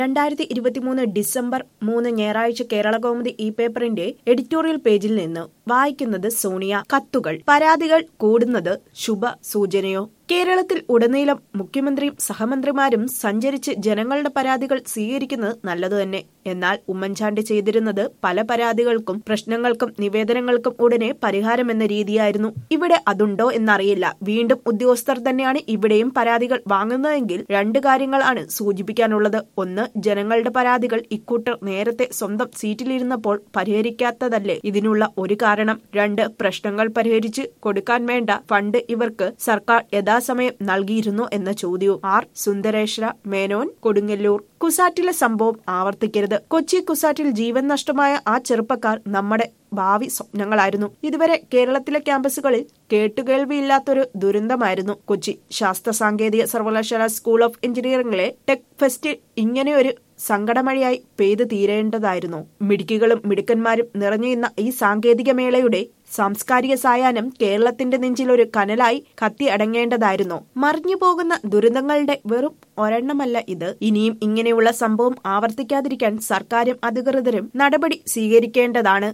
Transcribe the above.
രണ്ടായിരത്തി ഇരുപത്തിമൂന്ന് ഡിസംബർ മൂന്ന് ഞായറാഴ്ച കേരള കൗമുദി ഈ പേപ്പറിന്റെ എഡിറ്റോറിയൽ പേജിൽ നിന്ന് വായിക്കുന്നത് സോണിയ കത്തുകൾ പരാതികൾ കൂടുന്നത് ശുഭ സൂചനയോ കേരളത്തിൽ ഉടനീളം മുഖ്യമന്ത്രിയും സഹമന്ത്രിമാരും സഞ്ചരിച്ച് ജനങ്ങളുടെ പരാതികൾ സ്വീകരിക്കുന്നത് നല്ലതു തന്നെ എന്നാൽ ഉമ്മൻചാണ്ടി ചെയ്തിരുന്നത് പല പരാതികൾക്കും പ്രശ്നങ്ങൾക്കും നിവേദനങ്ങൾക്കും ഉടനെ പരിഹാരമെന്ന രീതിയായിരുന്നു ഇവിടെ അതുണ്ടോ എന്നറിയില്ല വീണ്ടും ഉദ്യോഗസ്ഥർ തന്നെയാണ് ഇവിടെയും പരാതികൾ വാങ്ങുന്നതെങ്കിൽ രണ്ട് കാര്യങ്ങളാണ് സൂചിപ്പിക്കാനുള്ളത് ഒന്ന് ജനങ്ങളുടെ പരാതികൾ ഇക്കൂട്ടർ നേരത്തെ സ്വന്തം സീറ്റിലിരുന്നപ്പോൾ പരിഹരിക്കാത്തതല്ലേ ഇതിനുള്ള ഒരു കാരണം രണ്ട് പ്രശ്നങ്ങൾ പരിഹരിച്ച് കൊടുക്കാൻ വേണ്ട ഫണ്ട് ഇവർക്ക് സർക്കാർ യഥാസമയം നൽകിയിരുന്നു എന്ന ചോദ്യവും ആർ സുന്ദരേശ്വര മേനോൻ കൊടുങ്ങല്ലൂർ കുസാറ്റിലെ സംഭവം ആവർത്തിക്കരുത് കൊച്ചി കുസാറ്റിൽ ജീവൻ നഷ്ടമായ ആ ചെറുപ്പക്കാർ നമ്മുടെ ഭാവി സ്വപ്നങ്ങളായിരുന്നു ഇതുവരെ കേരളത്തിലെ ക്യാമ്പസുകളിൽ കേട്ടുകേൾവിയില്ലാത്തൊരു ദുരന്തമായിരുന്നു കൊച്ചി ശാസ്ത്ര സാങ്കേതിക സർവകലാശാല സ്കൂൾ ഓഫ് എഞ്ചിനീയറിംഗിലെ ടെക് ഫെസ്റ്റ് ഇങ്ങനെയൊരു സങ്കടമഴയായി പെയ്തു തീരേണ്ടതായിരുന്നു മിടുക്കികളും മിടുക്കന്മാരും നിറഞ്ഞുന്ന ഈ സാങ്കേതിക മേളയുടെ സാംസ്കാരിക സായാഹ്നം കേരളത്തിന്റെ നെഞ്ചിൽ ഒരു കനലായി കത്തി അടങ്ങേണ്ടതായിരുന്നു മറിഞ്ഞു പോകുന്ന ദുരന്തങ്ങളുടെ വെറും ഒരെണ്ണമല്ല ഇത് ഇനിയും ഇങ്ങനെയുള്ള സംഭവം ആവർത്തിക്കാതിരിക്കാൻ സർക്കാരും അധികൃതരും നടപടി സ്വീകരിക്കേണ്ടതാണ്